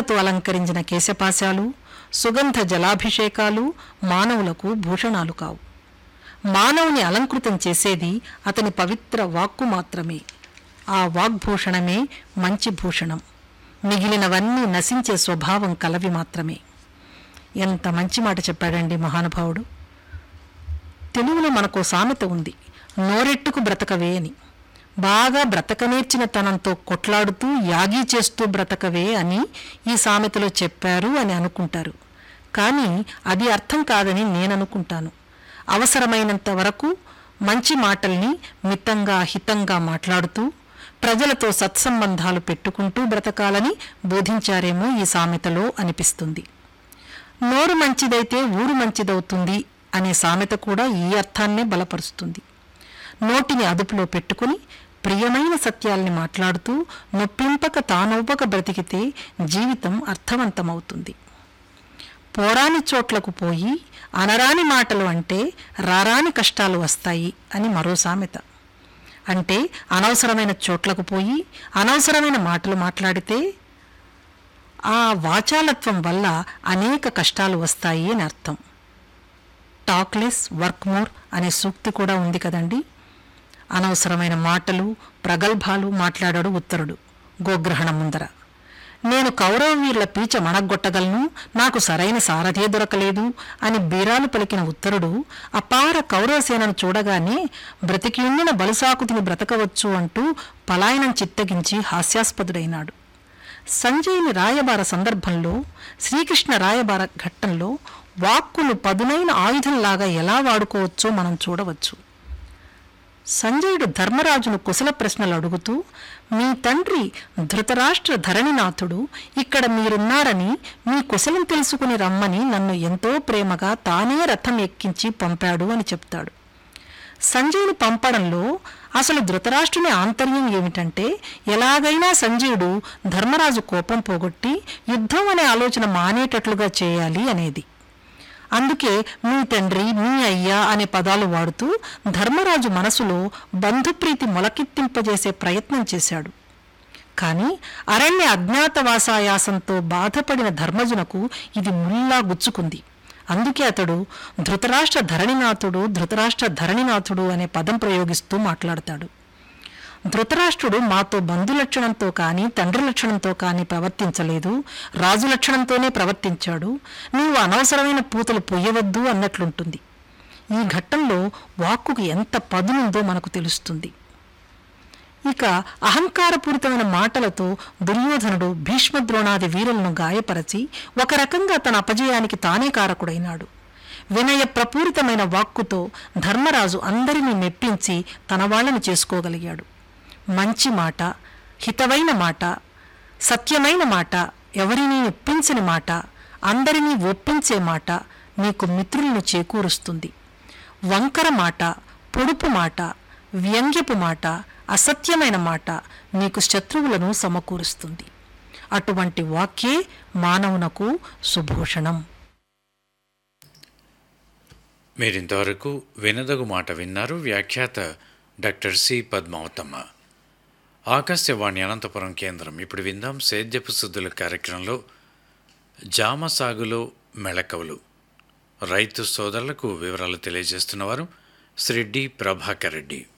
పుష్పాలతో అలంకరించిన కేశపాశాలు సుగంధ జలాభిషేకాలు మానవులకు భూషణాలు కావు మానవుని అలంకృతం చేసేది అతని పవిత్ర వాక్కు మాత్రమే ఆ వాగ్భూషణమే మంచి భూషణం మిగిలినవన్నీ నశించే స్వభావం కలవి మాత్రమే ఎంత మంచి మాట చెప్పాడండి మహానుభావుడు తెలుగులో మనకో సామెత ఉంది నోరెట్టుకు బ్రతకవే అని బాగా బ్రతకనేర్చిన తనంతో కొట్లాడుతూ యాగి చేస్తూ బ్రతకవే అని ఈ సామెతలో చెప్పారు అని అనుకుంటారు కానీ అది అర్థం కాదని నేను అనుకుంటాను అవసరమైనంత వరకు మంచి మాటల్ని మితంగా హితంగా మాట్లాడుతూ ప్రజలతో సత్సంబంధాలు పెట్టుకుంటూ బ్రతకాలని బోధించారేమో ఈ సామెతలో అనిపిస్తుంది నోరు మంచిదైతే ఊరు మంచిదవుతుంది అనే సామెత కూడా ఈ అర్థాన్నే బలపరుస్తుంది నోటిని అదుపులో పెట్టుకుని ప్రియమైన సత్యాల్ని మాట్లాడుతూ నొప్పింపక తానొవ్వక బ్రతికితే జీవితం అర్థవంతమవుతుంది పోరాని చోట్లకు పోయి అనరాని మాటలు అంటే రారాని కష్టాలు వస్తాయి అని మరో సామెత అంటే అనవసరమైన చోట్లకు పోయి అనవసరమైన మాటలు మాట్లాడితే ఆ వాచాలత్వం వల్ల అనేక కష్టాలు వస్తాయి అని అర్థం టాక్లెస్ వర్క్ మోర్ అనే సూక్తి కూడా ఉంది కదండి అనవసరమైన మాటలు ప్రగల్భాలు మాట్లాడాడు ఉత్తరుడు గోగ్రహణం ముందర నేను కౌరవ వీరుల పీచ మణగొట్టగలను నాకు సరైన సారథే దొరకలేదు అని బీరాలు పలికిన ఉత్తరుడు అపార కౌరవ సేనను చూడగానే బ్రతికియుండిన బలుసాకుతిని బ్రతకవచ్చు అంటూ పలాయనం చిత్తగించి హాస్యాస్పదుడైనాడు సంజయుని రాయబార సందర్భంలో శ్రీకృష్ణ రాయబార ఘట్టంలో వాక్కును పదునైన ఆయుధంలాగా ఎలా వాడుకోవచ్చో మనం చూడవచ్చు సంజయుడు ధర్మరాజును కుశల ప్రశ్నలు అడుగుతూ మీ తండ్రి ధృతరాష్ట్ర ధరణినాథుడు ఇక్కడ మీరున్నారని మీ కుశలం తెలుసుకుని రమ్మని నన్ను ఎంతో ప్రేమగా తానే రథం ఎక్కించి పంపాడు అని చెప్తాడు సంజయుని పంపడంలో అసలు ధృతరాష్ట్రుని ఆంతర్యం ఏమిటంటే ఎలాగైనా సంజయుడు ధర్మరాజు కోపం పోగొట్టి యుద్ధం అనే ఆలోచన మానేటట్లుగా చేయాలి అనేది అందుకే మీ తండ్రి మీ అయ్యా అనే పదాలు వాడుతూ ధర్మరాజు మనసులో బంధుప్రీతి మొలకెత్తింపజేసే ప్రయత్నం చేశాడు కాని అరణ్య అజ్ఞాతవాసాయాసంతో బాధపడిన ధర్మజునకు ఇది ముల్లా గుచ్చుకుంది అందుకే అతడు ధృతరాష్ట్ర ధరణినాథుడు ధృతరాష్ట్ర ధరణినాథుడు అనే పదం ప్రయోగిస్తూ మాట్లాడతాడు ధృతరాష్ట్రుడు మాతో బంధు లక్షణంతో కానీ తండ్రి లక్షణంతో కానీ ప్రవర్తించలేదు రాజు లక్షణంతోనే ప్రవర్తించాడు నీవు అనవసరమైన పూతలు పొయ్యవద్దు అన్నట్లుంటుంది ఈ ఘట్టంలో వాక్కుకు ఎంత పదునుందో మనకు తెలుస్తుంది ఇక అహంకారపూరితమైన మాటలతో దుర్యోధనుడు భీష్మద్రోణాది వీరులను గాయపరచి ఒక రకంగా తన అపజయానికి తానే కారకుడైనాడు వినయ ప్రపూరితమైన వాక్కుతో ధర్మరాజు అందరినీ మెప్పించి తన వాళ్ళని చేసుకోగలిగాడు మంచి మాట హితవైన మాట సత్యమైన మాట ఎవరినీ ఒప్పించని మాట అందరినీ ఒప్పించే మాట నీకు మిత్రులను చేకూరుస్తుంది వంకర మాట పొడుపు మాట వ్యంగ్యపు మాట అసత్యమైన మాట నీకు శత్రువులను సమకూరుస్తుంది అటువంటి వాక్యే మానవునకు సుభూషణం మీరింతవరకు వినదగు మాట విన్నారు వ్యాఖ్యాత డాక్టర్ సి పద్మావతమ్మ ఆకాశవాణి అనంతపురం కేంద్రం ఇప్పుడు విందాం సేద్యపు శుద్ధుల కార్యక్రమంలో జామ సాగులో మెళకవులు రైతు సోదరులకు వివరాలు తెలియజేస్తున్నవారు శ్రీ డి ప్రభాకర్ రెడ్డి